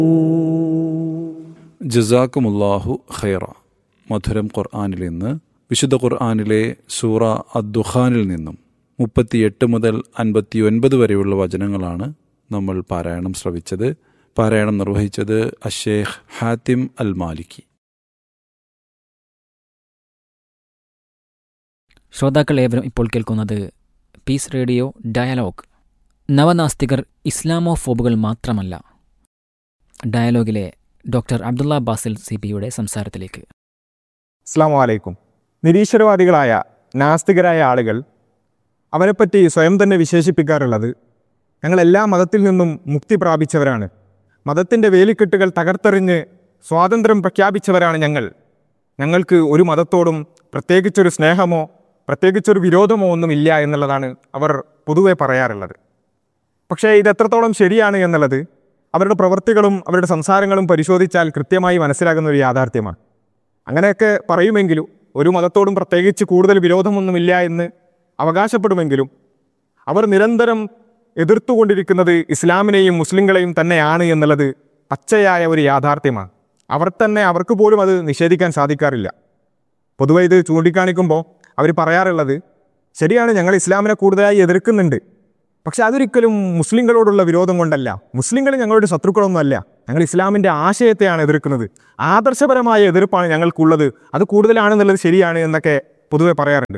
ജസാക്കുമുല്ലാഹു ഖൈറ മധുരം ഖുർആാനിൽ നിന്ന് വിശുദ്ധ ഖുർആാനിലെ സൂറ അദ്ദുഖാനിൽ നിന്നും മുപ്പത്തിയെട്ട് മുതൽ അൻപത്തി ഒൻപത് വരെയുള്ള വചനങ്ങളാണ് നമ്മൾ പാരായണം ശ്രവിച്ചത് പാരായണം നിർവഹിച്ചത് അഷേഖ് ഹാത്തിം അൽ മാലിക്കി ശ്രോതാക്കൾ ഏവരും ഇപ്പോൾ കേൾക്കുന്നത് പീസ് റേഡിയോ ഡയലോഗ് നവനാസ്തികർ ഇസ്ലാമോഫോബുകൾ മാത്രമല്ല ഡയലോഗിലെ ഡോക്ടർ അബ്ദുള്ള ബാസിൽ സി പിയുടെ സംസാരത്തിലേക്ക് അസ്സാം വലൈക്കും നിരീശ്വരവാദികളായ നാസ്തികരായ ആളുകൾ അവരെപ്പറ്റി സ്വയം തന്നെ വിശേഷിപ്പിക്കാറുള്ളത് ഞങ്ങൾ എല്ലാ മതത്തിൽ നിന്നും മുക്തി പ്രാപിച്ചവരാണ് മതത്തിൻ്റെ വേലിക്കെട്ടുകൾ തകർത്തെറിഞ്ഞ് സ്വാതന്ത്ര്യം പ്രഖ്യാപിച്ചവരാണ് ഞങ്ങൾ ഞങ്ങൾക്ക് ഒരു മതത്തോടും പ്രത്യേകിച്ചൊരു സ്നേഹമോ പ്രത്യേകിച്ചൊരു വിരോധമോ ഒന്നുമില്ല എന്നുള്ളതാണ് അവർ പൊതുവെ പറയാറുള്ളത് പക്ഷേ ഇത് എത്രത്തോളം ശരിയാണ് എന്നുള്ളത് അവരുടെ പ്രവൃത്തികളും അവരുടെ സംസാരങ്ങളും പരിശോധിച്ചാൽ കൃത്യമായി മനസ്സിലാകുന്ന ഒരു യാഥാർത്ഥ്യമാണ് അങ്ങനെയൊക്കെ പറയുമെങ്കിലും ഒരു മതത്തോടും പ്രത്യേകിച്ച് കൂടുതൽ വിരോധമൊന്നുമില്ല എന്ന് അവകാശപ്പെടുമെങ്കിലും അവർ നിരന്തരം എതിർത്തുകൊണ്ടിരിക്കുന്നത് ഇസ്ലാമിനെയും മുസ്ലിങ്ങളെയും തന്നെയാണ് എന്നുള്ളത് പച്ചയായ ഒരു യാഥാർത്ഥ്യമാണ് അവർ തന്നെ അവർക്ക് പോലും അത് നിഷേധിക്കാൻ സാധിക്കാറില്ല പൊതുവെ ഇത് ചൂണ്ടിക്കാണിക്കുമ്പോൾ അവർ പറയാറുള്ളത് ശരിയാണ് ഞങ്ങൾ ഇസ്ലാമിനെ കൂടുതലായി എതിർക്കുന്നുണ്ട് പക്ഷെ അതൊരിക്കലും മുസ്ലിങ്ങളോടുള്ള വിരോധം കൊണ്ടല്ല മുസ്ലിങ്ങൾ ഞങ്ങളുടെ ശത്രുക്കളൊന്നുമല്ല ഞങ്ങൾ ഇസ്ലാമിൻ്റെ ആശയത്തെയാണ് എതിർക്കുന്നത് ആദർശപരമായ എതിർപ്പാണ് ഞങ്ങൾക്കുള്ളത് അത് കൂടുതലാണെന്നുള്ളത് ശരിയാണ് എന്നൊക്കെ പൊതുവെ പറയാറുണ്ട്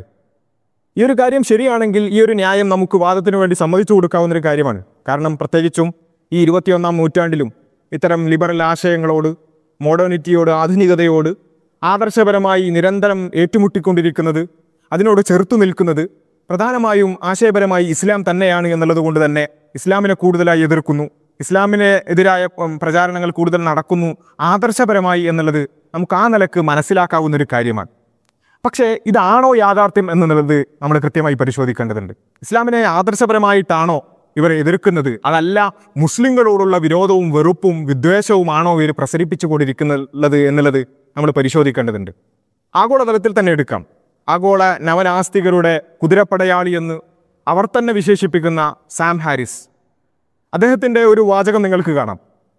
ഈ ഒരു കാര്യം ശരിയാണെങ്കിൽ ഈ ഒരു ന്യായം നമുക്ക് വാദത്തിന് വേണ്ടി സമ്മതിച്ചു കൊടുക്കാവുന്ന ഒരു കാര്യമാണ് കാരണം പ്രത്യേകിച്ചും ഈ ഇരുപത്തിയൊന്നാം നൂറ്റാണ്ടിലും ഇത്തരം ലിബറൽ ആശയങ്ങളോട് മോഡേണിറ്റിയോട് ആധുനികതയോട് ആദർശപരമായി നിരന്തരം ഏറ്റുമുട്ടിക്കൊണ്ടിരിക്കുന്നത് അതിനോട് ചെറുത്തു നിൽക്കുന്നത് പ്രധാനമായും ആശയപരമായി ഇസ്ലാം തന്നെയാണ് എന്നുള്ളത് കൊണ്ട് തന്നെ ഇസ്ലാമിനെ കൂടുതലായി എതിർക്കുന്നു ഇസ്ലാമിനെ എതിരായ ഉം, പ്രചാരണങ്ങൾ കൂടുതൽ നടക്കുന്നു ആദർശപരമായി എന്നുള്ളത് നമുക്ക് ആ നിലക്ക് മനസ്സിലാക്കാവുന്ന ഒരു കാര്യമാണ് പക്ഷേ ഇതാണോ യാഥാർത്ഥ്യം എന്നുള്ളത് നമ്മൾ കൃത്യമായി പരിശോധിക്കേണ്ടതുണ്ട് ഇസ്ലാമിനെ ആദർശപരമായിട്ടാണോ ഇവർ എതിർക്കുന്നത് അതല്ല മുസ്ലിങ്ങളോടുള്ള വിരോധവും വെറുപ്പും വിദ്വേഷവുമാണോ ഇവർ പ്രസരിപ്പിച്ചു കൊണ്ടിരിക്കുന്നത് എന്നുള്ളത് നമ്മൾ പരിശോധിക്കേണ്ടതുണ്ട് ആഗോളതലത്തിൽ തന്നെ എടുക്കാം ആഗോള നവനാസ്തികരുടെ കുതിരപ്പടയാളി എന്ന് അവർ തന്നെ വിശേഷിപ്പിക്കുന്ന സാം ഹാരിസ് അദ്ദേഹത്തിൻ്റെ ഒരു വാചകം നിങ്ങൾക്ക് കാണാം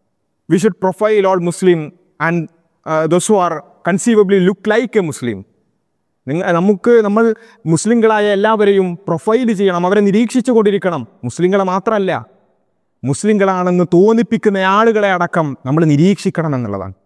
we should profile all Muslim and those who are conceivably look like a Muslim നിങ്ങൾ നമുക്ക് നമ്മൾ മുസ്ലിങ്ങളായ എല്ലാവരെയും പ്രൊഫൈൽ ചെയ്യണം അവരെ നിരീക്ഷിച്ചു കൊണ്ടിരിക്കണം മുസ്ലിങ്ങളെ മാത്രമല്ല മുസ്ലിങ്ങളാണെന്ന് തോന്നിപ്പിക്കുന്ന ആളുകളെ അടക്കം നമ്മൾ നിരീക്ഷിക്കണം എന്നുള്ളതാണ്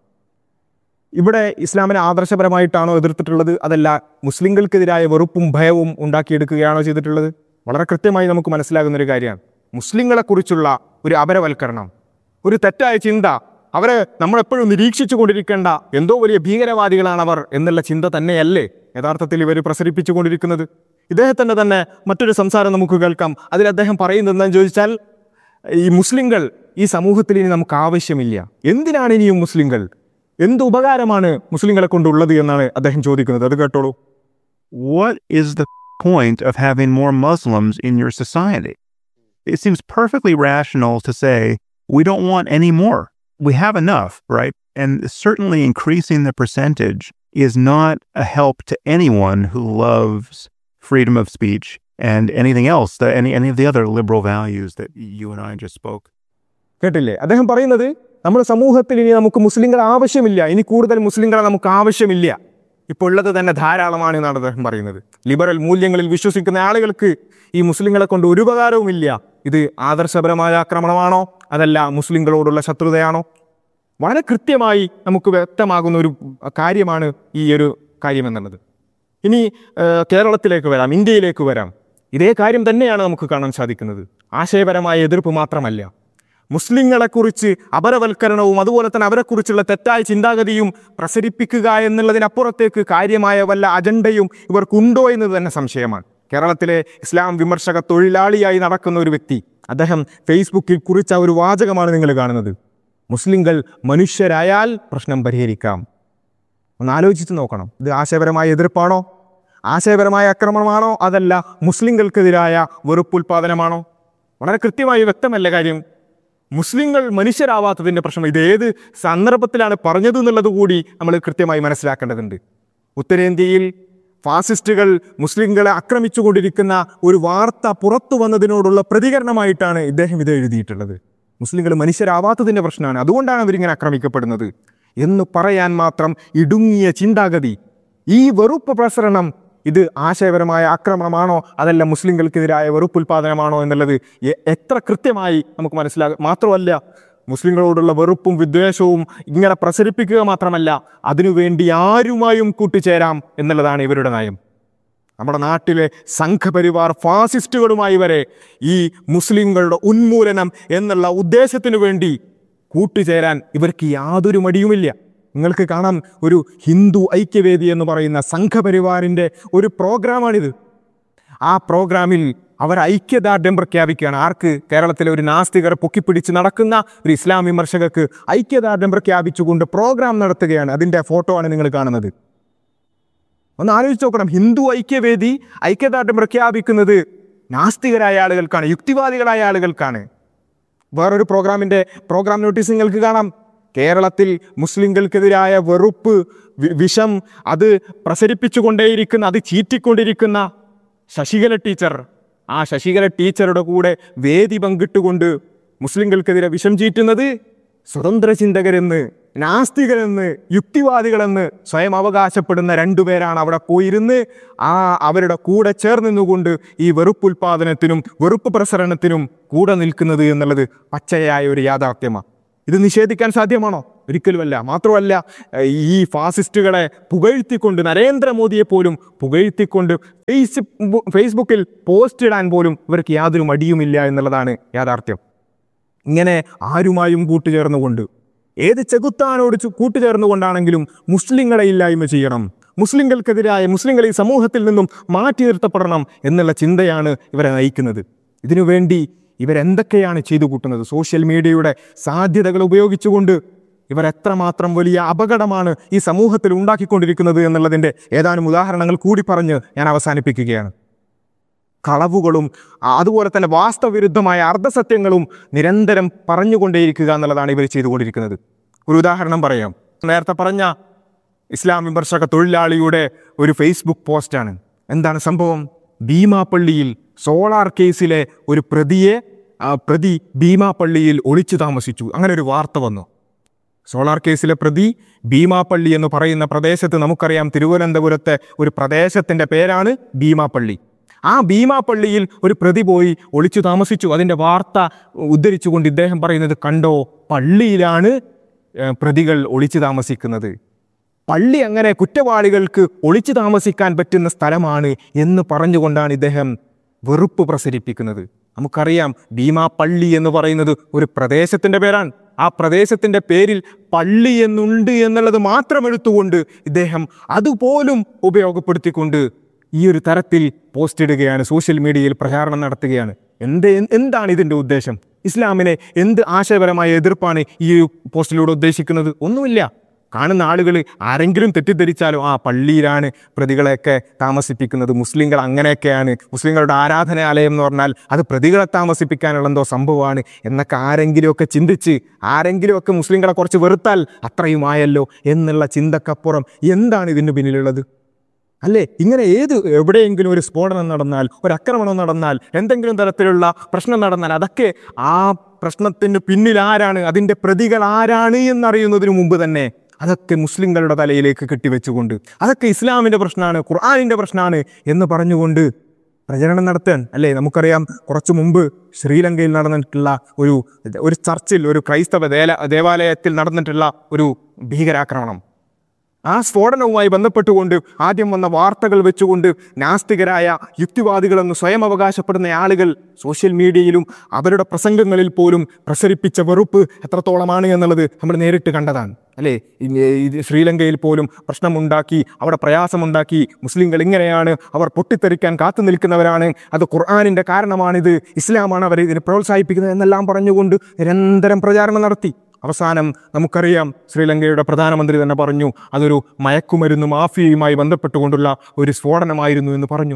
ഇവിടെ ഇസ്ലാമിനെ ആദർശപരമായിട്ടാണോ എതിർത്തിട്ടുള്ളത് അതല്ല മുസ്ലിങ്ങൾക്കെതിരായ വെറുപ്പും ഭയവും ഉണ്ടാക്കിയെടുക്കുകയാണോ ചെയ്തിട്ടുള്ളത് വളരെ കൃത്യമായി നമുക്ക് മനസ്സിലാകുന്ന ഒരു കാര്യമാണ് മുസ്ലിങ്ങളെക്കുറിച്ചുള്ള ഒരു അപരവൽക്കരണം ഒരു തെറ്റായ ചിന്ത അവരെ നമ്മളെപ്പോഴും നിരീക്ഷിച്ചു കൊണ്ടിരിക്കേണ്ട എന്തോ വലിയ ഭീകരവാദികളാണ് അവർ എന്നുള്ള ചിന്ത തന്നെയല്ലേ യഥാർത്ഥത്തിൽ ഇവർ പ്രസരിപ്പിച്ചു കൊണ്ടിരിക്കുന്നത് ഇദ്ദേഹത്തിൻ്റെ തന്നെ മറ്റൊരു സംസാരം നമുക്ക് കേൾക്കാം അതിൽ അദ്ദേഹം പറയുന്നത് എന്താണെന്ന് ചോദിച്ചാൽ ഈ മുസ്ലിങ്ങൾ ഈ സമൂഹത്തിൽ ഇനി നമുക്ക് ആവശ്യമില്ല എന്തിനാണ് ഇനിയും മുസ്ലിങ്ങൾ എന്ത് ഉപകാരമാണ് മുസ്ലിങ്ങളെ കൊണ്ടുള്ളത് എന്നാണ് അദ്ദേഹം ചോദിക്കുന്നത് അത് കേട്ടോളൂ what is the point of having more Muslims in your society? It seems perfectly rational to say, we don't want any more. We have enough, right? And certainly increasing the percentage is not a help to anyone who loves freedom of speech and anything else, the, any, any of the other liberal values that you and I just spoke. കേട്ടില്ലേ അദ്ദേഹം പറയുന്നത് നമ്മുടെ സമൂഹത്തിൽ ഇനി നമുക്ക് മുസ്ലിങ്ങൾ ആവശ്യമില്ല ഇനി കൂടുതൽ മുസ്ലിങ്ങളെ നമുക്ക് ആവശ്യമില്ല ഇപ്പോൾ ഉള്ളത് തന്നെ ധാരാളമാണ് എന്നാണ് അദ്ദേഹം പറയുന്നത് ലിബറൽ മൂല്യങ്ങളിൽ വിശ്വസിക്കുന്ന ആളുകൾക്ക് ഈ മുസ്ലിങ്ങളെ കൊണ്ട് ഒരു ഉപകാരവുമില്ല ഇത് ആദർശപരമായ ആക്രമണമാണോ അതല്ല മുസ്ലിങ്ങളോടുള്ള ശത്രുതയാണോ വളരെ കൃത്യമായി നമുക്ക് വ്യക്തമാകുന്ന ഒരു കാര്യമാണ് ഈ ഒരു കാര്യം എന്നുള്ളത് ഇനി ആ, കേരളത്തിലേക്ക് വരാം ഇന്ത്യയിലേക്ക് വരാം ഇതേ കാര്യം തന്നെയാണ് നമുക്ക് കാണാൻ സാധിക്കുന്നത് ആശയപരമായ എതിർപ്പ് മാത്രമല്ല മുസ്ലിങ്ങളെക്കുറിച്ച് അപരവൽക്കരണവും അതുപോലെ തന്നെ അവരെക്കുറിച്ചുള്ള തെറ്റായ ചിന്താഗതിയും പ്രസരിപ്പിക്കുക എന്നുള്ളതിനപ്പുറത്തേക്ക് കാര്യമായ വല്ല അജണ്ടയും ഇവർക്കുണ്ടോ എന്ന് തന്നെ സംശയമാണ് കേരളത്തിലെ ഇസ്ലാം വിമർശക തൊഴിലാളിയായി നടക്കുന്ന ഒരു വ്യക്തി അദ്ദേഹം ഫേസ്ബുക്കിൽ കുറിച്ച ഒരു വാചകമാണ് നിങ്ങൾ കാണുന്നത് മുസ്ലിങ്ങൾ മനുഷ്യരായാൽ പ്രശ്നം പരിഹരിക്കാം ഒന്ന് ആലോചിച്ച് നോക്കണം ഇത് ആശയപരമായ എതിർപ്പാണോ ആശയപരമായ ആക്രമണമാണോ അതല്ല മുസ്ലിങ്ങൾക്കെതിരായ വെറുപ്പുൽപാദനമാണോ വളരെ കൃത്യമായി വ്യക്തമല്ല കാര്യം മുസ്ലിങ്ങൾ മനുഷ്യരാവാത്തതിൻ്റെ പ്രശ്നം ഇത് ഏത് സന്ദർഭത്തിലാണ് പറഞ്ഞത് എന്നുള്ളത് കൂടി നമ്മൾ കൃത്യമായി മനസ്സിലാക്കേണ്ടതുണ്ട് ഉത്തരേന്ത്യയിൽ ഫാസിസ്റ്റുകൾ മുസ്ലിങ്ങളെ ആക്രമിച്ചുകൊണ്ടിരിക്കുന്ന ഒരു വാർത്ത പുറത്തു വന്നതിനോടുള്ള പ്രതികരണമായിട്ടാണ് ഇദ്ദേഹം ഇത് എഴുതിയിട്ടുള്ളത് മുസ്ലിങ്ങൾ മനുഷ്യരാവാത്തതിൻ്റെ പ്രശ്നമാണ് അതുകൊണ്ടാണ് അവരിങ്ങനെ ആക്രമിക്കപ്പെടുന്നത് എന്ന് പറയാൻ മാത്രം ഇടുങ്ങിയ ചിന്താഗതി ഈ വെറുപ്പ് പ്രസരണം ഇത് ആശയപരമായ ആക്രമണമാണോ അതല്ല മുസ്ലിങ്ങൾക്കെതിരായ വെറുപ്പ് ഉൽപാദനമാണോ എന്നുള്ളത് എ- എത്ര കൃത്യമായി നമുക്ക് മനസ്സിലാകും മാത്രമല്ല മുസ്ലിങ്ങളോടുള്ള വെറുപ്പും വിദ്വേഷവും ഇങ്ങനെ പ്രസരിപ്പിക്കുക മാത്രമല്ല അതിനുവേണ്ടി ആരുമായും കൂട്ടിച്ചേരാം എന്നുള്ളതാണ് ഇവരുടെ നയം നമ്മുടെ നാട്ടിലെ സംഘപരിവാർ ഫാസിസ്റ്റുകളുമായി വരെ ഈ മുസ്ലിങ്ങളുടെ ഉന്മൂലനം എന്നുള്ള ഉദ്ദേശത്തിനു വേണ്ടി കൂട്ടുചേരാൻ ഇവർക്ക് യാതൊരു മടിയുമില്ല നിങ്ങൾക്ക് കാണാം ഒരു ഹിന്ദു ഐക്യവേദി എന്ന് പറയുന്ന സംഘപരിവാറിൻ്റെ ഒരു പ്രോഗ്രാമാണിത് ആ പ്രോഗ്രാമിൽ അവർ ഐക്യദാർഢ്യം പ്രഖ്യാപിക്കുകയാണ് ആർക്ക് കേരളത്തിലെ ഒരു നാസ്തികർ പൊക്കിപ്പിടിച്ച് നടക്കുന്ന ഒരു ഇസ്ലാം വിമർശകർക്ക് ഐക്യദാർഢ്യം പ്രഖ്യാപിച്ചുകൊണ്ട് പ്രോഗ്രാം നടത്തുകയാണ് അതിൻ്റെ ഫോട്ടോ ആണ് നിങ്ങൾ കാണുന്നത് ഒന്ന് ആലോചിച്ച് നോക്കണം ഹിന്ദു ഐക്യവേദി ഐക്യദാർഢ്യം പ്രഖ്യാപിക്കുന്നത് നാസ്തികരായ ആളുകൾക്കാണ് യുക്തിവാദികളായ ആളുകൾക്കാണ് വേറൊരു പ്രോഗ്രാമിൻ്റെ പ്രോഗ്രാം നോട്ടീസ് നിങ്ങൾക്ക് കാണാം കേരളത്തിൽ മുസ്ലിങ്ങൾക്കെതിരായ വെറുപ്പ് വി- വിഷം അത് പ്രസരിപ്പിച്ചുകൊണ്ടേയിരിക്കുന്ന അത് ചീറ്റിക്കൊണ്ടിരിക്കുന്ന ശശികല ടീച്ചർ ആ ശശികല ടീച്ചറുടെ കൂടെ വേദി പങ്കിട്ടുകൊണ്ട് മുസ്ലിങ്ങൾക്കെതിരെ വിഷം ചീറ്റുന്നത് സ്വതന്ത്ര ചിന്തകരെന്ന് നാസ്തികരെന്ന് യുക്തിവാദികളെന്ന് സ്വയം അവകാശപ്പെടുന്ന രണ്ടുപേരാണ് അവിടെ പോയിരുന്ന് ആ അവരുടെ കൂടെ ചേർന്ന് നിന്നുകൊണ്ട് ഈ വെറുപ്പ് ഉൽപാദനത്തിനും വെറുപ്പ് പ്രസരണത്തിനും കൂടെ നിൽക്കുന്നത് എന്നുള്ളത് പച്ചയായ ഒരു യാഥാർത്ഥ്യമാണ് ഇത് നിഷേധിക്കാൻ സാധ്യമാണോ ഒരിക്കലുമല്ല മാത്രമല്ല ഏഹ് ഈ ഫാസിസ്റ്റുകളെ പുകഴ്ത്തിക്കൊണ്ട് നരേന്ദ്രമോദിയെ പോലും പുകഴ്ത്തിക്കൊണ്ട് ഫേസ് ഫേസ്ബുക്കിൽ പോസ്റ്റ് ഇടാൻ പോലും ഇവർക്ക് യാതൊരു മടിയുമില്ല എന്നുള്ളതാണ് യാഥാർത്ഥ്യം ഇങ്ങനെ ആരുമായും കൂട്ടുചേർന്നുകൊണ്ട് ഏത് ചെകുത്താനോട് ചു- കൂട്ടുചേർന്നുകൊണ്ടാണെങ്കിലും മുസ്ലിങ്ങളെ ഇല്ലായ്മ ചെയ്യണം മുസ്ലിങ്ങൾക്കെതിരായ മുസ്ലിങ്ങൾ ഈ സമൂഹത്തിൽ നിന്നും മാറ്റി നിർത്തപ്പെടണം എന്നുള്ള ചിന്തയാണ് ഇവരെ നയിക്കുന്നത് ഇതിനുവേണ്ടി ഇവരെന്തൊക്കെയാണ് ചെയ്തു കൂട്ടുന്നത് സോഷ്യൽ മീഡിയയുടെ സാധ്യതകൾ ഉപയോഗിച്ചുകൊണ്ട് ഇവർ എത്രമാത്രം വലിയ അപകടമാണ് ഈ സമൂഹത്തിൽ ഉണ്ടാക്കിക്കൊണ്ടിരിക്കുന്നത് എന്നുള്ളതിൻ്റെ ഏതാനും ഉദാഹരണങ്ങൾ കൂടി പറഞ്ഞ് ഞാൻ അവസാനിപ്പിക്കുകയാണ് കളവുകളും ആ, അതുപോലെ തന്നെ വാസ്തവവിരുദ്ധമായ അർദ്ധസത്യങ്ങളും നിരന്തരം പറഞ്ഞുകൊണ്ടേയിരിക്കുക എന്നുള്ളതാണ് ഇവർ ചെയ്തുകൊണ്ടിരിക്കുന്നത് ഒരു ഉദാഹരണം പറയാം നേരത്തെ പറഞ്ഞ ഇസ്ലാം വിമർശക തൊഴിലാളിയുടെ ഒരു ഫേസ്ബുക്ക് പോസ്റ്റാണ് എന്താണ് സംഭവം ഭീമാപ്പള്ളിയിൽ സോളാർ കേസിലെ ഒരു പ്രതിയെ ആ, പ്രതി ഭീമാപ്പള്ളിയിൽ ഒളിച്ചു താമസിച്ചു അങ്ങനെ ഒരു വാർത്ത വന്നു സോളാർ കേസിലെ പ്രതി ഭീമാപ്പള്ളി എന്ന് പറയുന്ന പ്രദേശത്ത് നമുക്കറിയാം തിരുവനന്തപുരത്തെ ഒരു പ്രദേശത്തിന്റെ പേരാണ് ഭീമാപ്പള്ളി ആ ഭീമാപ്പള്ളിയിൽ ഒരു പ്രതി പോയി ഒളിച്ചു താമസിച്ചു അതിന്റെ വാർത്ത ഉദ്ധരിച്ചുകൊണ്ട് ഇദ്ദേഹം പറയുന്നത് കണ്ടോ പള്ളിയിലാണ് ഏഹ്, പ്രതികൾ ഒളിച്ചു താമസിക്കുന്നത് പള്ളി അങ്ങനെ കുറ്റവാളികൾക്ക് ഒളിച്ചു താമസിക്കാൻ പറ്റുന്ന സ്ഥലമാണ് എന്ന് പറഞ്ഞുകൊണ്ടാണ് ഇദ്ദേഹം വെറുപ്പ് പ്രസരിപ്പിക്കുന്നത് നമുക്കറിയാം ഭീമാ പള്ളി എന്ന് പറയുന്നത് ഒരു പ്രദേശത്തിന്റെ പേരാണ് ആ പ്രദേശത്തിന്റെ പേരിൽ പള്ളി എന്നുണ്ട് എന്നുള്ളത് മാത്രം എടുത്തുകൊണ്ട് ഇദ്ദേഹം അതുപോലും ഉപയോഗപ്പെടുത്തിക്കൊണ്ട് ഈ ഒരു തരത്തിൽ പോസ്റ്റ് ഇടുകയാണ് സോഷ്യൽ മീഡിയയിൽ പ്രചാരണം നടത്തുകയാണ് എന്ത് എന്താണ് ഇതിന്റെ ഉദ്ദേശം ഇസ്ലാമിനെ എന്ത് ആശയപരമായ എതിർപ്പാണ് ഈ ഒരു പോസ്റ്റിലൂടെ ഉദ്ദേശിക്കുന്നത് ഒന്നുമില്ല കാണുന്ന ആളുകൾ ആരെങ്കിലും തെറ്റിദ്ധരിച്ചാലോ ആ പള്ളിയിലാണ് പ്രതികളെയൊക്കെ താമസിപ്പിക്കുന്നത് മുസ്ലിങ്ങൾ അങ്ങനെയൊക്കെയാണ് മുസ്ലിങ്ങളുടെ ആരാധനാലയം എന്ന് പറഞ്ഞാൽ അത് പ്രതികളെ താമസിപ്പിക്കാനുള്ള എന്തോ സംഭവമാണ് എന്നൊക്കെ ആരെങ്കിലുമൊക്കെ ചിന്തിച്ച് ആരെങ്കിലുമൊക്കെ മുസ്ലിങ്ങളെ കുറച്ച് വെറുത്താൽ അത്രയുമായല്ലോ എന്നുള്ള ചിന്തക്കപ്പുറം എന്താണ് ഇതിന് പിന്നിലുള്ളത് അല്ലേ ഇങ്ങനെ ഏത് എവിടെയെങ്കിലും ഒരു സ്ഫോടനം നടന്നാൽ ഒരു ആക്രമണം നടന്നാൽ എന്തെങ്കിലും തരത്തിലുള്ള പ്രശ്നം നടന്നാൽ അതൊക്കെ ആ പ്രശ്നത്തിന് പിന്നിൽ ആരാണ് അതിൻ്റെ പ്രതികൾ ആരാണ് എന്നറിയുന്നതിന് മുമ്പ് തന്നെ അതൊക്കെ മുസ്ലിങ്ങളുടെ തലയിലേക്ക് കെട്ടിവെച്ചുകൊണ്ട് അതൊക്കെ ഇസ്ലാമിൻ്റെ പ്രശ്നമാണ് ഖുർആാനിൻ്റെ പ്രശ്നമാണ് എന്ന് പറഞ്ഞുകൊണ്ട് പ്രചരണം നടത്താൻ അല്ലേ നമുക്കറിയാം കുറച്ചു മുമ്പ് ശ്രീലങ്കയിൽ നടന്നിട്ടുള്ള ഒരു ഒരു ചർച്ചിൽ ഒരു ക്രൈസ്തവ ദേല ദേവാലയത്തിൽ നടന്നിട്ടുള്ള ഒരു ഭീകരാക്രമണം ആ സ്ഫോടനവുമായി ബന്ധപ്പെട്ടുകൊണ്ട് ആദ്യം വന്ന വാർത്തകൾ വെച്ചുകൊണ്ട് നാസ്തികരായ യുക്തിവാദികളെന്ന് സ്വയം അവകാശപ്പെടുന്ന ആളുകൾ സോഷ്യൽ മീഡിയയിലും അവരുടെ പ്രസംഗങ്ങളിൽ പോലും പ്രസരിപ്പിച്ച വെറുപ്പ് എത്രത്തോളമാണ് എന്നുള്ളത് നമ്മൾ നേരിട്ട് കണ്ടതാണ് അല്ലേ ഈ- ഇത് ശ്രീലങ്കയിൽ പോലും പ്രശ്നമുണ്ടാക്കി അവിടെ പ്രയാസമുണ്ടാക്കി മുസ്ലിങ്ങൾ ഇങ്ങനെയാണ് അവർ പൊട്ടിത്തെറിക്കാൻ കാത്തു നിൽക്കുന്നവരാണ് അത് ഖുർആാനിൻ്റെ കാരണമാണിത് ഇസ്ലാമാണ് അവരെ ഇതിനെ പ്രോത്സാഹിപ്പിക്കുന്നത് എന്നെല്ലാം പറഞ്ഞുകൊണ്ട് നിരന്തരം പ്രചാരണം നടത്തി അവസാനം നമുക്കറിയാം ശ്രീലങ്കയുടെ പ്രധാനമന്ത്രി തന്നെ പറഞ്ഞു അതൊരു മയക്കുമരുന്ന് മാഫിയയുമായി ബന്ധപ്പെട്ടുകൊണ്ടുള്ള ഒരു സ്ഫോടനമായിരുന്നു എന്ന് പറഞ്ഞു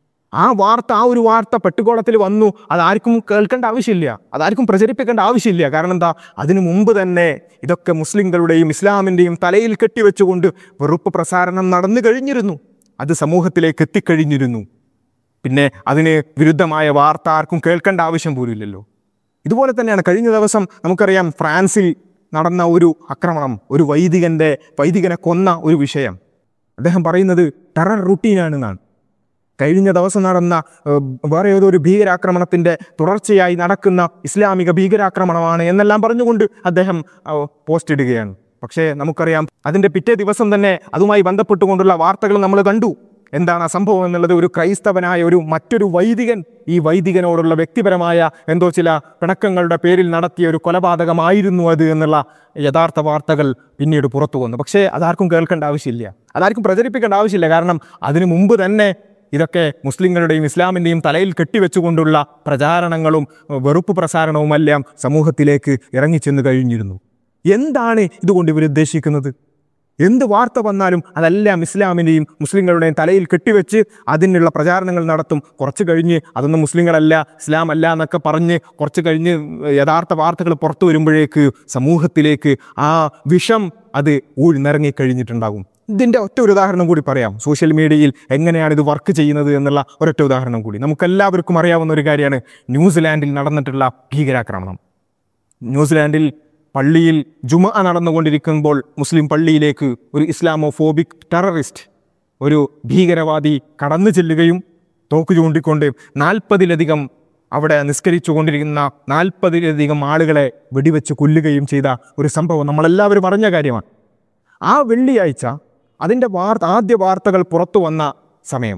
ആ വാർത്ത ആ ഒരു വാർത്ത പെട്ടുകോളത്തിൽ വന്നു അതാർക്കും കേൾക്കേണ്ട ആവശ്യമില്ല അതാർക്കും പ്രചരിപ്പിക്കേണ്ട ആവശ്യമില്ല കാരണം എന്താ അതിനു മുമ്പ് തന്നെ ഇതൊക്കെ മുസ്ലിങ്ങളുടെയും ഇസ്ലാമിൻ്റെയും തലയിൽ കെട്ടിവെച്ചുകൊണ്ട് വെറുപ്പ് പ്രസാരണം നടന്നു കഴിഞ്ഞിരുന്നു അത് സമൂഹത്തിലേക്ക് എത്തിക്കഴിഞ്ഞിരുന്നു പിന്നെ അതിന് വിരുദ്ധമായ വാർത്ത ആർക്കും കേൾക്കേണ്ട ആവശ്യം പോലും ഇല്ലല്ലോ ഇതുപോലെ തന്നെയാണ് കഴിഞ്ഞ ദിവസം നമുക്കറിയാം ഫ്രാൻസിൽ നടന്ന ഒരു ആക്രമണം ഒരു വൈദികന്റെ വൈദികനെ കൊന്ന ഒരു വിഷയം അദ്ദേഹം പറയുന്നത് ടെറർ റുട്ടീനാണെന്നാണ് കഴിഞ്ഞ ദിവസം നടന്ന ഏഹ്, വേറെ ഏതോ ഒരു ഭീകരാക്രമണത്തിന്റെ തുടർച്ചയായി നടക്കുന്ന ഇസ്ലാമിക ഭീകരാക്രമണമാണ് എന്നെല്ലാം പറഞ്ഞുകൊണ്ട് അദ്ദേഹം ഏഹ്, പോസ്റ്റ് ഇടുകയാണ് പക്ഷേ നമുക്കറിയാം അതിന്റെ പിറ്റേ ദിവസം തന്നെ അതുമായി ബന്ധപ്പെട്ടുകൊണ്ടുള്ള വാർത്തകൾ നമ്മൾ കണ്ടു എന്താണ് ആ സംഭവം എന്നുള്ളത് ഒരു ക്രൈസ്തവനായ ഒരു മറ്റൊരു വൈദികൻ ഈ വൈദികനോടുള്ള വ്യക്തിപരമായ എന്തോ ചില പിണക്കങ്ങളുടെ പേരിൽ നടത്തിയ ഒരു കൊലപാതകമായിരുന്നു അത് എന്നുള്ള യഥാർത്ഥ വാർത്തകൾ പിന്നീട് പുറത്തു വന്നു പക്ഷേ അതാർക്കും കേൾക്കേണ്ട ആവശ്യമില്ല അതാർക്കും പ്രചരിപ്പിക്കേണ്ട ആവശ്യമില്ല കാരണം അതിനു മുമ്പ് തന്നെ ഇതൊക്കെ മുസ്ലിങ്ങളുടെയും ഇസ്ലാമിൻ്റെയും തലയിൽ കെട്ടിവെച്ചുകൊണ്ടുള്ള പ്രചാരണങ്ങളും വെറുപ്പ് പ്രസാരണവുമെല്ലാം സമൂഹത്തിലേക്ക് ഇറങ്ങിച്ചെന്ന് കഴിഞ്ഞിരുന്നു എന്താണ് ഇതുകൊണ്ട് ഇവർ ഉദ്ദേശിക്കുന്നത് എന്ത് വാർത്ത വന്നാലും അതെല്ലാം ഇസ്ലാമിൻ്റെയും മുസ്ലിങ്ങളുടെയും തലയിൽ കെട്ടിവെച്ച് അതിനുള്ള പ്രചാരണങ്ങൾ നടത്തും കുറച്ച് കഴിഞ്ഞ് അതൊന്നും മുസ്ലിങ്ങളല്ല ഇസ്ലാം അല്ല എന്നൊക്കെ പറഞ്ഞ് കുറച്ച് കഴിഞ്ഞ് യഥാർത്ഥ വാർത്തകൾ പുറത്തു വരുമ്പോഴേക്ക് സമൂഹത്തിലേക്ക് ആ വിഷം അത് ഊഴ്ന്നിറങ്ങി കഴിഞ്ഞിട്ടുണ്ടാകും ഇതിൻ്റെ ഒറ്റ ഒരു ഉദാഹരണം കൂടി പറയാം സോഷ്യൽ മീഡിയയിൽ എങ്ങനെയാണ് ഇത് വർക്ക് ചെയ്യുന്നത് എന്നുള്ള ഒരൊറ്റ ഉദാഹരണം കൂടി നമുക്കെല്ലാവർക്കും അറിയാവുന്ന ഒരു കാര്യമാണ് ന്യൂസിലാൻഡിൽ നടന്നിട്ടുള്ള ഭീകരാക്രമണം ന്യൂസിലാൻഡിൽ പള്ളിയിൽ ജുമ നടന്നുകൊണ്ടിരിക്കുമ്പോൾ മുസ്ലിം പള്ളിയിലേക്ക് ഒരു ഇസ്ലാമോഫോബിക് ടെററിസ്റ്റ് ഒരു ഭീകരവാദി കടന്നു ചെല്ലുകയും തോക്ക് ചൂണ്ടിക്കൊണ്ട് നാൽപ്പതിലധികം അവിടെ നിസ്കരിച്ചു കൊണ്ടിരിക്കുന്ന നാൽപ്പതിലധികം ആളുകളെ വെടിവെച്ച് കൊല്ലുകയും ചെയ്ത ഒരു സംഭവം നമ്മളെല്ലാവരും അറിഞ്ഞ കാര്യമാണ് ആ വെള്ളിയാഴ്ച അതിൻ്റെ വാർത്ത ആദ്യ വാർത്തകൾ പുറത്തു വന്ന സമയം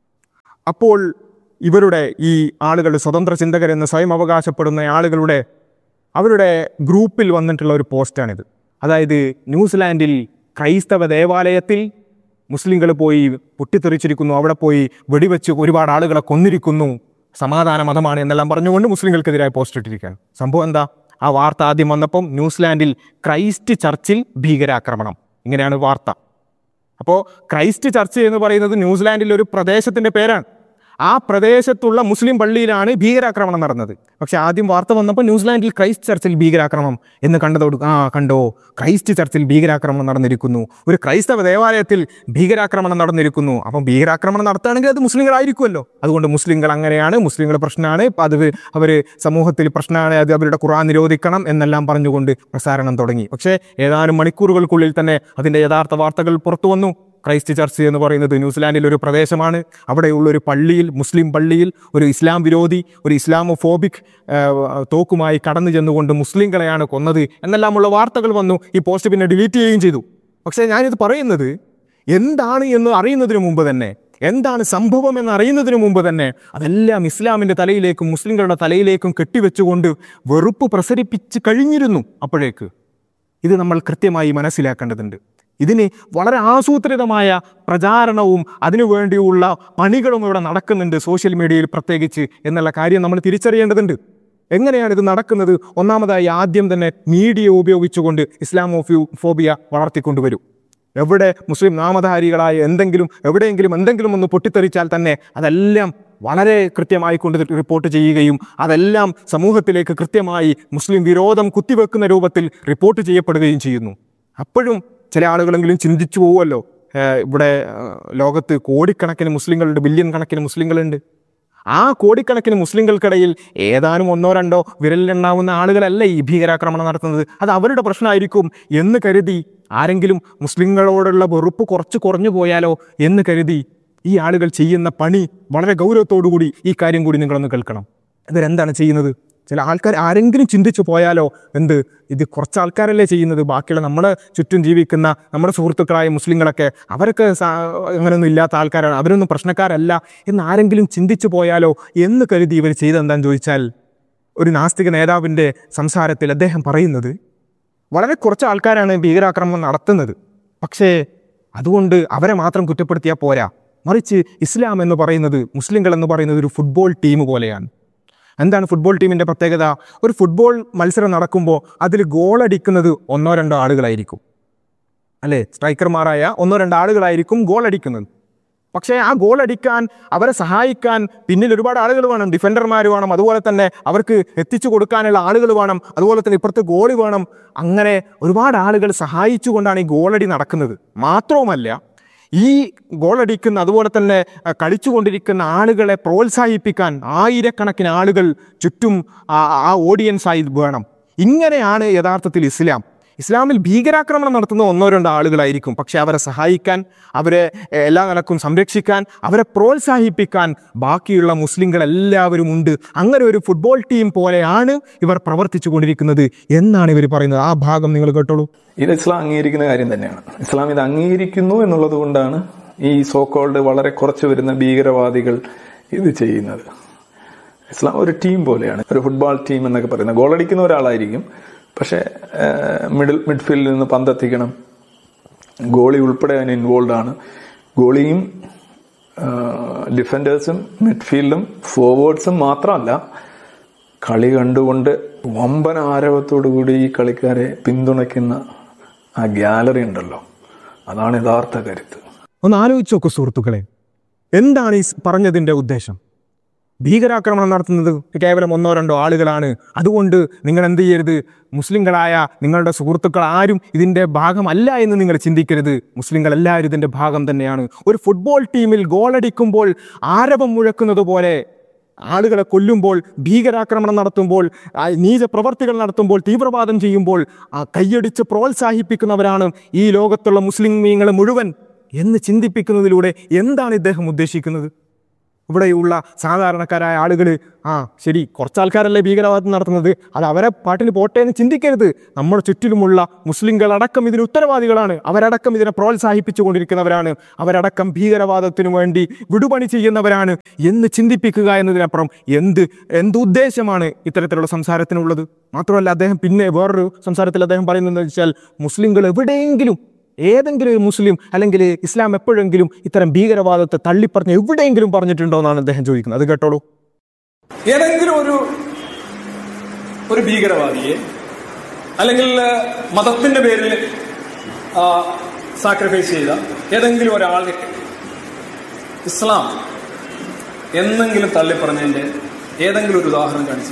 അപ്പോൾ ഇവരുടെ ഈ ആളുകൾ സ്വതന്ത്ര ചിന്തകരെന്ന് സ്വയം അവകാശപ്പെടുന്ന ആളുകളുടെ അവരുടെ ഗ്രൂപ്പിൽ വന്നിട്ടുള്ള ഒരു പോസ്റ്റാണിത് അതായത് ന്യൂസിലാൻഡിൽ ക്രൈസ്തവ ദേവാലയത്തിൽ മുസ്ലിങ്ങൾ പോയി പൊട്ടിത്തെറിച്ചിരിക്കുന്നു അവിടെ പോയി വെടിവെച്ച് ഒരുപാട് ആളുകളെ കൊന്നിരിക്കുന്നു സമാധാന മതമാണ് എന്നെല്ലാം പറഞ്ഞുകൊണ്ട് മുസ്ലിങ്ങൾക്കെതിരായി പോസ്റ്റ് ഇട്ടിരിക്കുകയാണ് സംഭവം എന്താ ആ വാർത്ത ആദ്യം വന്നപ്പം ന്യൂസിലാൻഡിൽ ക്രൈസ്റ്റ് ചർച്ചിൽ ഭീകരാക്രമണം ഇങ്ങനെയാണ് വാർത്ത അപ്പോൾ ക്രൈസ്റ്റ് ചർച്ച് എന്ന് പറയുന്നത് ന്യൂസിലാൻഡിലെ ഒരു പ്രദേശത്തിൻ്റെ പേരാണ് ആ പ്രദേശത്തുള്ള മുസ്ലിം പള്ളിയിലാണ് ഭീകരാക്രമണം നടന്നത് പക്ഷെ ആദ്യം വാർത്ത വന്നപ്പോൾ ന്യൂസിലാൻഡിൽ ക്രൈസ്റ്റ് ചർച്ചിൽ ഭീകരാക്രമണം എന്ന് കണ്ടതോട് ആ കണ്ടോ ക്രൈസ്റ്റ് ചർച്ചിൽ ഭീകരാക്രമണം നടന്നിരിക്കുന്നു ഒരു ക്രൈസ്തവ ദേവാലയത്തിൽ ഭീകരാക്രമണം നടന്നിരിക്കുന്നു അപ്പം ഭീകരാക്രമണം നടത്തുകയാണെങ്കിൽ അത് മുസ്ലിങ്ങളായിരിക്കുമല്ലോ അതുകൊണ്ട് മുസ്ലിങ്ങൾ അങ്ങനെയാണ് മുസ്ലിങ്ങൾ പ്രശ്നമാണ് ഇപ്പം അത് അവർ സമൂഹത്തിൽ പ്രശ്നമാണ് അത് അവരുടെ ഖുറാൻ നിരോധിക്കണം എന്നെല്ലാം പറഞ്ഞുകൊണ്ട് പ്രസാരണം തുടങ്ങി പക്ഷേ ഏതാനും മണിക്കൂറുകൾക്കുള്ളിൽ തന്നെ അതിൻ്റെ യഥാർത്ഥ വാർത്തകൾ പുറത്തു വന്നു ക്രൈസ്റ്റ് ചർച്ച് എന്ന് പറയുന്നത് ന്യൂസിലാൻഡിൽ ഒരു പ്രദേശമാണ് അവിടെയുള്ള ഒരു പള്ളിയിൽ മുസ്ലിം പള്ളിയിൽ ഒരു ഇസ്ലാം വിരോധി ഒരു ഇസ്ലാമോഫോബിക് തോക്കുമായി കടന്നു ചെന്നുകൊണ്ട് മുസ്ലിങ്ങളെയാണ് കൊന്നത് എന്നെല്ലാമുള്ള വാർത്തകൾ വന്നു ഈ പോസ്റ്റ് പിന്നെ ഡിലീറ്റ് ചെയ്യുകയും ചെയ്തു പക്ഷേ ഞാനിത് പറയുന്നത് എന്താണ് എന്ന് അറിയുന്നതിന് മുമ്പ് തന്നെ എന്താണ് സംഭവം എന്ന് അറിയുന്നതിന് മുമ്പ് തന്നെ അതെല്ലാം ഇസ്ലാമിൻ്റെ തലയിലേക്കും മുസ്ലിങ്ങളുടെ തലയിലേക്കും കെട്ടിവെച്ചുകൊണ്ട് വെറുപ്പ് പ്രസരിപ്പിച്ച് കഴിഞ്ഞിരുന്നു അപ്പോഴേക്ക് ഇത് നമ്മൾ കൃത്യമായി മനസ്സിലാക്കേണ്ടതുണ്ട് ഇതിന് വളരെ ആസൂത്രിതമായ പ്രചാരണവും അതിനുവേണ്ടിയുള്ള പണികളും ഇവിടെ നടക്കുന്നുണ്ട് സോഷ്യൽ മീഡിയയിൽ പ്രത്യേകിച്ച് എന്നുള്ള കാര്യം നമ്മൾ തിരിച്ചറിയേണ്ടതുണ്ട് എങ്ങനെയാണ് ഇത് നടക്കുന്നത് ഒന്നാമതായി ആദ്യം തന്നെ മീഡിയ ഉപയോഗിച്ചുകൊണ്ട് ഇസ്ലാമോഫ്യൂ ഫോബിയ വളർത്തിക്കൊണ്ടുവരും എവിടെ മുസ്ലിം നാമധാരികളായ എന്തെങ്കിലും എവിടെയെങ്കിലും എന്തെങ്കിലും ഒന്ന് പൊട്ടിത്തെറിച്ചാൽ തന്നെ അതെല്ലാം വളരെ കൃത്യമായി കൊണ്ട് റിപ്പോർട്ട് ചെയ്യുകയും അതെല്ലാം സമൂഹത്തിലേക്ക് കൃത്യമായി മുസ്ലിം വിരോധം കുത്തിവെക്കുന്ന രൂപത്തിൽ റിപ്പോർട്ട് ചെയ്യപ്പെടുകയും ചെയ്യുന്നു അപ്പോഴും ചില ആളുകളെങ്കിലും ചിന്തിച്ചു പോവുമല്ലോ ഏഹ് ഇവിടെ ഏഹ് ലോകത്ത് കോടിക്കണക്കിന് മുസ്ലിങ്ങളുണ്ട് ബില്യൺ കണക്കിന് മുസ്ലിങ്ങളുണ്ട് ആ കോടിക്കണക്കിന് മുസ്ലിങ്ങൾക്കിടയിൽ ഏതാനും ഒന്നോ രണ്ടോ വിരലിലെണ്ണാവുന്ന ആളുകളല്ല ഈ ഭീകരാക്രമണം നടത്തുന്നത് അത് അവരുടെ പ്രശ്നമായിരിക്കും എന്ന് കരുതി ആരെങ്കിലും മുസ്ലിങ്ങളോടുള്ള വെറുപ്പ് കുറച്ച് കുറഞ്ഞു പോയാലോ എന്ന് കരുതി ഈ ആളുകൾ ചെയ്യുന്ന പണി വളരെ ഗൗരവത്തോടു കൂടി ഈ കാര്യം കൂടി നിങ്ങളൊന്ന് കേൾക്കണം ഇവരെന്താണ് ചെയ്യുന്നത് ചില ആൾക്കാർ ആരെങ്കിലും ചിന്തിച്ചു പോയാലോ എന്ത് ഇത് കുറച്ച് ആൾക്കാരല്ലേ ചെയ്യുന്നത് ബാക്കിയുള്ള നമ്മുടെ ചുറ്റും ജീവിക്കുന്ന നമ്മുടെ സുഹൃത്തുക്കളായ മുസ്ലിങ്ങളൊക്കെ അവരൊക്കെ സാ- അങ്ങനെയൊന്നും ഇല്ലാത്ത ആൾക്കാരാണ് അവരൊന്നും പ്രശ്നക്കാരല്ല എന്ന് ആരെങ്കിലും ചിന്തിച്ചു പോയാലോ എന്ന് കരുതി ഇവർ ചെയ്തെന്താന്ന് ചോദിച്ചാൽ ഒരു നാസ്തിക നേതാവിൻ്റെ സംസാരത്തിൽ അദ്ദേഹം പറയുന്നത് വളരെ കുറച്ച് ആൾക്കാരാണ് ഭീകരാക്രമണം നടത്തുന്നത് പക്ഷേ അതുകൊണ്ട് അവരെ മാത്രം കുറ്റപ്പെടുത്തിയാൽ പോരാ മറിച്ച് ഇസ്ലാം എന്ന് പറയുന്നത് മുസ്ലിങ്ങൾ എന്ന് പറയുന്നത് ഒരു ഫുട്ബോൾ ടീം പോലെയാണ് എന്താണ് ഫുട്ബോൾ ടീമിൻ്റെ പ്രത്യേകത ഒരു ഫുട്ബോൾ മത്സരം നടക്കുമ്പോൾ അതിൽ ഗോളടിക്കുന്നത് ഒന്നോ രണ്ടോ ആളുകളായിരിക്കും അല്ലേ സ്ട്രൈക്കർമാരായ ഒന്നോ രണ്ടോ ആളുകളായിരിക്കും ഗോൾ അടിക്കുന്നത് പക്ഷേ ആ ഗോൾ അടിക്കാൻ അവരെ സഹായിക്കാൻ പിന്നിൽ ഒരുപാട് ആളുകൾ വേണം ഡിഫൻഡർമാർ വേണം അതുപോലെ തന്നെ അവർക്ക് എത്തിച്ചു കൊടുക്കാനുള്ള ആളുകൾ വേണം അതുപോലെ തന്നെ ഇപ്പുറത്ത് ഗോളി വേണം അങ്ങനെ ഒരുപാട് ആളുകൾ സഹായിച്ചുകൊണ്ടാണ് ഈ ഗോളടി നടക്കുന്നത് മാത്രവുമല്ല ഈ ഗോളടിക്കുന്ന അതുപോലെ തന്നെ ആ, കളിച്ചുകൊണ്ടിരിക്കുന്ന ആളുകളെ പ്രോത്സാഹിപ്പിക്കാൻ ആയിരക്കണക്കിന് ആളുകൾ ചുറ്റും ആ ആ ഓഡിയൻസായി വേണം ഇങ്ങനെയാണ് യഥാർത്ഥത്തിൽ ഇസ്ലാം ഇസ്ലാമിൽ ഭീകരാക്രമണം നടത്തുന്ന ഒന്നോ രണ്ടോ ആളുകളായിരിക്കും പക്ഷെ അവരെ സഹായിക്കാൻ അവരെ എ, എല്ലാ നിലക്കും സംരക്ഷിക്കാൻ അവരെ പ്രോത്സാഹിപ്പിക്കാൻ ബാക്കിയുള്ള മുസ്ലിങ്ങൾ എല്ലാവരും ഉണ്ട് അങ്ങനെ ഒരു ഫുട്ബോൾ ടീം പോലെയാണ് ഇവർ പ്രവർത്തിച്ചു കൊണ്ടിരിക്കുന്നത് എന്നാണ് ഇവർ പറയുന്നത് ആ ഭാഗം നിങ്ങൾ കേട്ടോളൂ ഇത് ഇസ്ലാം അംഗീകരിക്കുന്ന കാര്യം തന്നെയാണ് ഇസ്ലാം ഇത് അംഗീകരിക്കുന്നു എന്നുള്ളത് കൊണ്ടാണ് ഈ സോക്കോൾഡ് വളരെ കുറച്ച് വരുന്ന ഭീകരവാദികൾ ഇത് ചെയ്യുന്നത് ഇസ്ലാം ഒരു ടീം പോലെയാണ് ഒരു ഫുട്ബോൾ ടീം എന്നൊക്കെ പറയുന്നത് ഗോളടിക്കുന്ന ഒരാളായിരിക്കും പക്ഷേ മിഡിൽ മിഡ്ഫീൽഡിൽ നിന്ന് പന്തെത്തിക്കണം ഗോളി ഉൾപ്പെടെ അതിന് ഇൻവോൾവ് ആണ് ഗോളിയും ഡിഫൻഡേഴ്സും മിഡ്ഫീൽഡും ഫോർവേഡ്സും മാത്രമല്ല കളി കണ്ടുകൊണ്ട് വമ്പൻ ആരവത്തോടു കൂടി ഈ കളിക്കാരെ പിന്തുണയ്ക്കുന്ന ആ ഗ്യാലറി ഉണ്ടല്ലോ അതാണ് യഥാർത്ഥ കരുത്ത് ഒന്ന് ആലോചിച്ച് നോക്കൂ സുഹൃത്തുക്കളെ എന്താണ് ഈ സ് പറഞ്ഞതിൻ്റെ ഉദ്ദേശം ഭീകരാക്രമണം നടത്തുന്നത് കേവലം ഒന്നോ രണ്ടോ ആളുകളാണ് അതുകൊണ്ട് നിങ്ങൾ എന്ത് ചെയ്യരുത് മുസ്ലിങ്ങളായ നിങ്ങളുടെ സുഹൃത്തുക്കൾ ആരും ഇതിൻ്റെ ഭാഗമല്ല എന്ന് നിങ്ങൾ ചിന്തിക്കരുത് മുസ്ലിങ്ങൾ എല്ലാവരും ഇതിൻ്റെ ഭാഗം തന്നെയാണ് ഒരു ഫുട്ബോൾ ടീമിൽ ഗോളടിക്കുമ്പോൾ ആരവം മുഴക്കുന്നത് പോലെ ആളുകളെ കൊല്ലുമ്പോൾ ഭീകരാക്രമണം നടത്തുമ്പോൾ ആ നീച പ്രവർത്തികൾ നടത്തുമ്പോൾ തീവ്രവാദം ചെയ്യുമ്പോൾ ആ കൈയടിച്ച് പ്രോത്സാഹിപ്പിക്കുന്നവരാണ് ഈ ലോകത്തുള്ള മുസ്ലിം മീങ്ങളെ മുഴുവൻ എന്ന് ചിന്തിപ്പിക്കുന്നതിലൂടെ എന്താണ് ഇദ്ദേഹം ഉദ്ദേശിക്കുന്നത് ഇവിടെയുള്ള സാധാരണക്കാരായ ആളുകൾ ആ ശരി കുറച്ച് ആൾക്കാരല്ലേ ഭീകരവാദം നടത്തുന്നത് അത് അവരെ പാട്ടിന് പോട്ടെ എന്ന് ചിന്തിക്കരുത് നമ്മുടെ ചുറ്റിലുമുള്ള മുസ്ലിങ്ങളടക്കം ഇതിന് ഉത്തരവാദികളാണ് അവരടക്കം ഇതിനെ പ്രോത്സാഹിപ്പിച്ചു കൊണ്ടിരിക്കുന്നവരാണ് അവരടക്കം ഭീകരവാദത്തിനു വേണ്ടി വിടുപണി ചെയ്യുന്നവരാണ് എന്ന് ചിന്തിപ്പിക്കുക എന്നതിനപ്പുറം എന്ത് എന്ത് ഉദ്ദേശമാണ് ഇത്തരത്തിലുള്ള സംസാരത്തിനുള്ളത് മാത്രമല്ല അദ്ദേഹം പിന്നെ വേറൊരു സംസാരത്തിൽ അദ്ദേഹം പറയുന്നത് വെച്ചാൽ മുസ്ലിങ്ങൾ എവിടെയെങ്കിലും ഏതെങ്കിലും ഒരു മുസ്ലിം അല്ലെങ്കിൽ ഇസ്ലാം എപ്പോഴെങ്കിലും ഇത്തരം ഭീകരവാദത്തെ തള്ളിപ്പറഞ്ഞ് എവിടെയെങ്കിലും പറഞ്ഞിട്ടുണ്ടോ എന്നാണ് അദ്ദേഹം ചോദിക്കുന്നത് അത് കേട്ടോളൂ ഏതെങ്കിലും ഒരു ഒരു ഭീകരവാദിയെ അല്ലെങ്കിൽ മതത്തിന്റെ പേരിൽ സാക്രിഫൈസ് ചെയ്ത ഏതെങ്കിലും ഒരാളെ ഇസ്ലാം എന്നെങ്കിലും തള്ളിപ്പറഞ്ഞതിന്റെ ഏതെങ്കിലും ഒരു ഉദാഹരണം കാണിച്ചു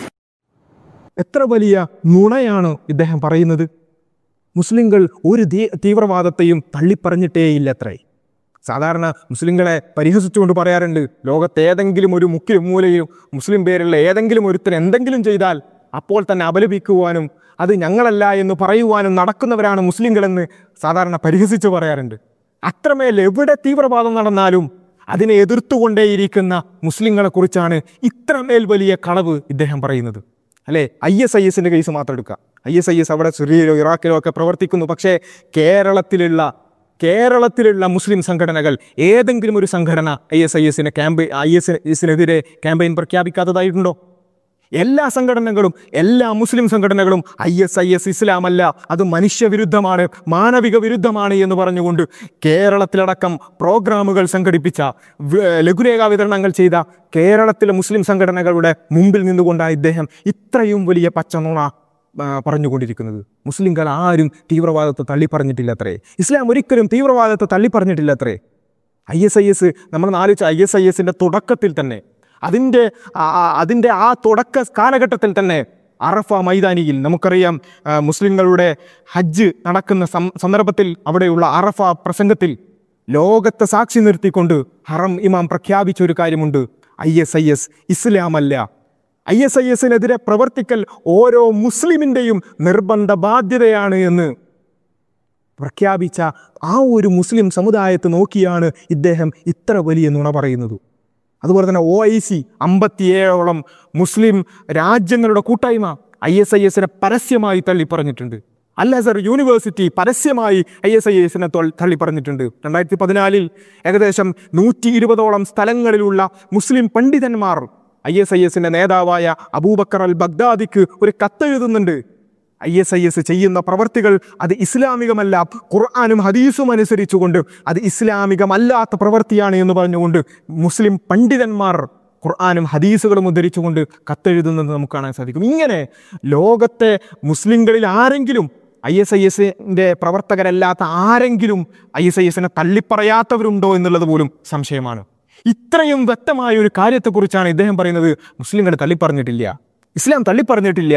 എത്ര വലിയ നുണയാണ് ഇദ്ദേഹം പറയുന്നത് മുസ്ലിങ്ങൾ ഒരു തീ- തീവ്രവാദത്തെയും തള്ളിപ്പറഞ്ഞിട്ടേയില്ല അത്രേ സാധാരണ മുസ്ലിങ്ങളെ പരിഹസിച്ചുകൊണ്ട് പറയാറുണ്ട് ലോകത്ത് ഏതെങ്കിലും ഒരു മുക്കിലും മൂലയിലും മുസ്ലിം പേരുള്ള ഏതെങ്കിലും ഒരുത്തൻ എന്തെങ്കിലും ചെയ്താൽ അപ്പോൾ തന്നെ അപലപിക്കുവാനും അത് ഞങ്ങളല്ല എന്ന് പറയുവാനും നടക്കുന്നവരാണ് മുസ്ലിങ്ങളെന്ന് സാധാരണ പരിഹസിച്ച് പറയാറുണ്ട് അത്രമേൽ എവിടെ തീവ്രവാദം നടന്നാലും അതിനെ എതിർത്തുകൊണ്ടേയിരിക്കുന്ന മുസ്ലിങ്ങളെ കുറിച്ചാണ് ഇത്രമേൽ വലിയ കളവ് ഇദ്ദേഹം പറയുന്നത് അല്ലേ ഐ എസ് ഐ എസിൻ്റെ കേസ് മാത്രം എടുക്കുക ഐ എസ് ഐ എസ് അവിടെ സിറിയയിലോ ഇറാഖിലോ ഒക്കെ പ്രവർത്തിക്കുന്നു പക്ഷേ കേരളത്തിലുള്ള കേരളത്തിലുള്ള മുസ്ലിം സംഘടനകൾ ഏതെങ്കിലും ഒരു സംഘടന ഐ എസ് ഐ എസിനെ ക്യാമ്പയിൻ ഐ എസ് എസിനെതിരെ ക്യാമ്പയിൻ പ്രഖ്യാപിക്കാത്തതായിട്ടുണ്ടോ എല്ലാ സംഘടനകളും എല്ലാ മുസ്ലിം സംഘടനകളും ഐ എസ് ഐ എസ് ഇസ്ലാമല്ല അത് മനുഷ്യവിരുദ്ധമാണ് മാനവിക വിരുദ്ധമാണ് എന്ന് പറഞ്ഞുകൊണ്ട് കേരളത്തിലടക്കം പ്രോഗ്രാമുകൾ സംഘടിപ്പിച്ച വ- ലഘുരേഖ വിതരണങ്ങൾ ചെയ്ത കേരളത്തിലെ മുസ്ലിം സംഘടനകളുടെ മുമ്പിൽ നിന്നുകൊണ്ടാണ് ഇദ്ദേഹം ഇത്രയും വലിയ പച്ചനുണ ആ, പറഞ്ഞുകൊണ്ടിരിക്കുന്നത് മുസ്ലിങ്ങൾ ആരും തീവ്രവാദത്തെ തള്ളി പറഞ്ഞിട്ടില്ല അത്രേ ഇസ്ലാം ഒരിക്കലും തീവ്രവാദത്തെ തള്ളി പറഞ്ഞിട്ടില്ല അത്രേ ഐ എസ് ഐ എസ് നമ്മൾ ആലോചിച്ച ഐ എസ് ഐ എസിൻ്റെ തുടക്കത്തിൽ തന്നെ അതിൻ്റെ ആ- ആ- അതിൻ്റെ ആ തുടക്ക കാലഘട്ടത്തിൽ തന്നെ അറഫ മൈതാനിയിൽ നമുക്കറിയാം ആ, മുസ്ലിങ്ങളുടെ ഹജ്ജ് നടക്കുന്ന സം- സന്ദർഭത്തിൽ അവിടെയുള്ള അറഫ പ്രസംഗത്തിൽ ലോകത്തെ സാക്ഷി നിർത്തിക്കൊണ്ട് ഹറം ഇമാം പ്രഖ്യാപിച്ച ഒരു കാര്യമുണ്ട് ഐ എസ് ഐ എസ് ഇസ്ലാമല്ല ഐ എസ് ഐ എസിനെതിരെ പ്രവർത്തിക്കൽ ഓരോ മുസ്ലിമിൻ്റെയും നിർബന്ധ ബാധ്യതയാണ് എന്ന് പ്രഖ്യാപിച്ച ആ ഒരു മുസ്ലിം സമുദായത്തെ നോക്കിയാണ് ഇദ്ദേഹം ഇത്ര വലിയ നുണ പറയുന്നത് അതുപോലെ തന്നെ ഒ ഐ സി അമ്പത്തിയേഴോളം മുസ്ലിം രാജ്യങ്ങളുടെ കൂട്ടായ്മ ഐ എസ് ഐ എസിനെ പരസ്യമായി തള്ളി പറഞ്ഞിട്ടുണ്ട് അൽ അസർ യൂണിവേഴ്സിറ്റി പരസ്യമായി ഐ എസ് ഐ എസിനെ തള്ളി പറഞ്ഞിട്ടുണ്ട് രണ്ടായിരത്തി പതിനാലിൽ ഏകദേശം നൂറ്റി ഇരുപതോളം സ്ഥലങ്ങളിലുള്ള മുസ്ലിം പണ്ഡിതന്മാർ ഐ എസ് ഐ എസിന്റെ നേതാവായ അബൂബക്കർ അൽ ബഗ്ദാദിക്ക് ഒരു കത്തെഴുതുന്നുണ്ട് ഐ എസ് ഐ എസ് ചെയ്യുന്ന പ്രവർത്തികൾ അത് ഇസ്ലാമികമല്ല ഖുർആാനും ഹദീസും അനുസരിച്ചുകൊണ്ട് അത് ഇസ്ലാമികമല്ലാത്ത പ്രവൃത്തിയാണ് എന്ന് പറഞ്ഞുകൊണ്ട് മുസ്ലിം പണ്ഡിതന്മാർ ഖുർആാനും ഹദീസുകളും ഉദ്ധരിച്ചുകൊണ്ട് കത്തെഴുതുന്നത് നമുക്ക് കാണാൻ സാധിക്കും ഇങ്ങനെ ലോകത്തെ മുസ്ലിങ്ങളിൽ ആരെങ്കിലും ഐ എസ് ഐ എസിൻ്റെ പ്രവർത്തകരല്ലാത്ത ആരെങ്കിലും ഐ എസ് ഐ എസിനെ തള്ളിപ്പറയാത്തവരുണ്ടോ എന്നുള്ളത് പോലും സംശയമാണ് ഇത്രയും വ്യക്തമായ ഒരു കാര്യത്തെക്കുറിച്ചാണ് ഇദ്ദേഹം പറയുന്നത് മുസ്ലിങ്ങൾ തള്ളിപ്പറഞ്ഞിട്ടില്ല ഇസ്ലാം തള്ളിപ്പറഞ്ഞിട്ടില്ല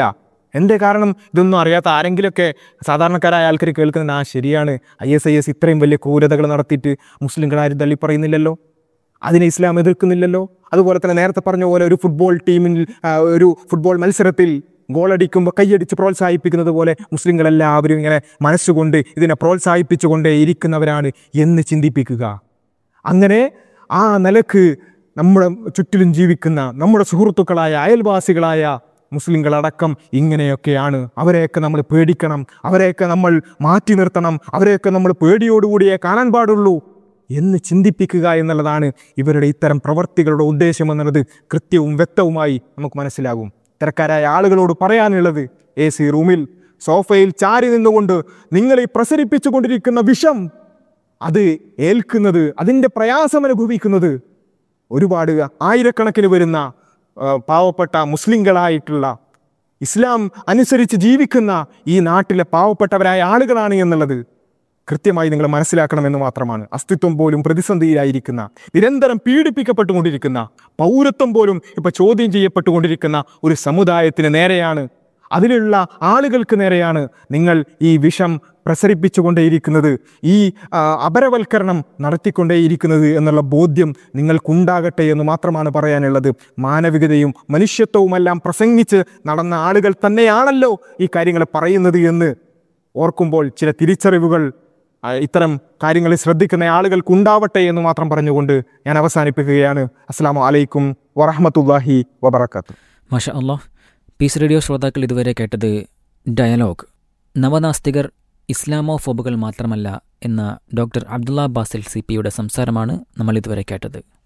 എൻ്റെ കാരണം ഇതൊന്നും അറിയാത്ത ആരെങ്കിലുമൊക്കെ സാധാരണക്കാരായ ആൾക്കാർ കേൾക്കുന്നത് ആ ശരിയാണ് ഐ എസ് ഐ എസ് ഇത്രയും വലിയ ക്രൂരതകൾ നടത്തിയിട്ട് മുസ്ലിംകളാരും തള്ളി പറയുന്നില്ലല്ലോ അതിനെ ഇസ്ലാം എതിർക്കുന്നില്ലല്ലോ അതുപോലെ തന്നെ നേരത്തെ പറഞ്ഞ പോലെ ഒരു ഫുട്ബോൾ ടീമിൽ ആ, ഒരു ഫുട്ബോൾ മത്സരത്തിൽ ഗോളടിക്കുമ്പോൾ കൈയടിച്ച് പ്രോത്സാഹിപ്പിക്കുന്നത് പോലെ മുസ്ലിങ്ങളെല്ലാവരും ഇങ്ങനെ മനസ്സുകൊണ്ട് ഇതിനെ പ്രോത്സാഹിപ്പിച്ചുകൊണ്ടേ ഇരിക്കുന്നവരാണ് എന്ന് ചിന്തിപ്പിക്കുക അങ്ങനെ ആ നിലക്ക് നമ്മുടെ ചുറ്റിലും ജീവിക്കുന്ന നമ്മുടെ സുഹൃത്തുക്കളായ അയൽവാസികളായ മുസ്ലിങ്ങളടക്കം ഇങ്ങനെയൊക്കെയാണ് അവരെയൊക്കെ നമ്മൾ പേടിക്കണം അവരെയൊക്കെ നമ്മൾ മാറ്റി നിർത്തണം അവരെയൊക്കെ നമ്മൾ പേടിയോടുകൂടിയേ കാണാൻ പാടുള്ളൂ എന്ന് ചിന്തിപ്പിക്കുക എന്നുള്ളതാണ് ഇവരുടെ ഇത്തരം പ്രവർത്തികളുടെ ഉദ്ദേശം എന്നുള്ളത് കൃത്യവും വ്യക്തവുമായി നമുക്ക് മനസ്സിലാകും ഇത്തരക്കാരായ ആളുകളോട് പറയാനുള്ളത് എ സി റൂമിൽ സോഫയിൽ ചാരി നിന്നുകൊണ്ട് നിങ്ങൾ ഈ പ്രസരിപ്പിച്ചുകൊണ്ടിരിക്കുന്ന വിഷം അത് ഏൽക്കുന്നത് അതിൻ്റെ പ്രയാസം അനുഭവിക്കുന്നത് ഒരുപാട് ആയിരക്കണക്കിന് വരുന്ന ആ, പാവപ്പെട്ട മുസ്ലിങ്ങളായിട്ടുള്ള ഇസ്ലാം അനുസരിച്ച് ജീവിക്കുന്ന ഈ നാട്ടിലെ പാവപ്പെട്ടവരായ ആളുകളാണ് എന്നുള്ളത് കൃത്യമായി നിങ്ങൾ മനസ്സിലാക്കണമെന്ന് മാത്രമാണ് അസ്തിത്വം പോലും പ്രതിസന്ധിയിലായിരിക്കുന്ന നിരന്തരം പീഡിപ്പിക്കപ്പെട്ടുകൊണ്ടിരിക്കുന്ന പൗരത്വം പോലും ഇപ്പൊ ചോദ്യം ചെയ്യപ്പെട്ടുകൊണ്ടിരിക്കുന്ന ഒരു സമുദായത്തിന് നേരെയാണ് അതിലുള്ള ആളുകൾക്ക് നേരെയാണ് നിങ്ങൾ ഈ വിഷം പ്രസരിപ്പിച്ചുകൊണ്ടേയിരിക്കുന്നത് ഈ ആ, അപരവൽക്കരണം നടത്തിക്കൊണ്ടേയിരിക്കുന്നത് എന്നുള്ള ബോധ്യം നിങ്ങൾക്കുണ്ടാകട്ടെ എന്ന് മാത്രമാണ് പറയാനുള്ളത് മാനവികതയും മനുഷ്യത്വവുമെല്ലാം പ്രസംഗിച്ച് നടന്ന ആളുകൾ തന്നെയാണല്ലോ ഈ കാര്യങ്ങൾ പറയുന്നത് എന്ന് ഓർക്കുമ്പോൾ ചില തിരിച്ചറിവുകൾ ആ, ഇത്തരം കാര്യങ്ങളിൽ ശ്രദ്ധിക്കുന്ന ആളുകൾക്ക് ഉണ്ടാവട്ടെ എന്ന് മാത്രം പറഞ്ഞുകൊണ്ട് ഞാൻ അവസാനിപ്പിക്കുകയാണ് അസ്സാം വലൈക്കും വറഹമത്തല്ലാഹി വബർക്കാത്തു മാഷ അള്ളാഹ് പീസ് റേഡിയോ ശ്രോതാക്കൾ ഇതുവരെ കേട്ടത് ഡയലോഗ് നവനാസ്തികർ ഇസ്ലാമോഫോബുകൾ മാത്രമല്ല എന്ന ഡോക്ടർ അബ്ദുള്ള ബാസിൽ സി പിയുടെ സംസാരമാണ് നമ്മൾ ഇതുവരെ കേട്ടത്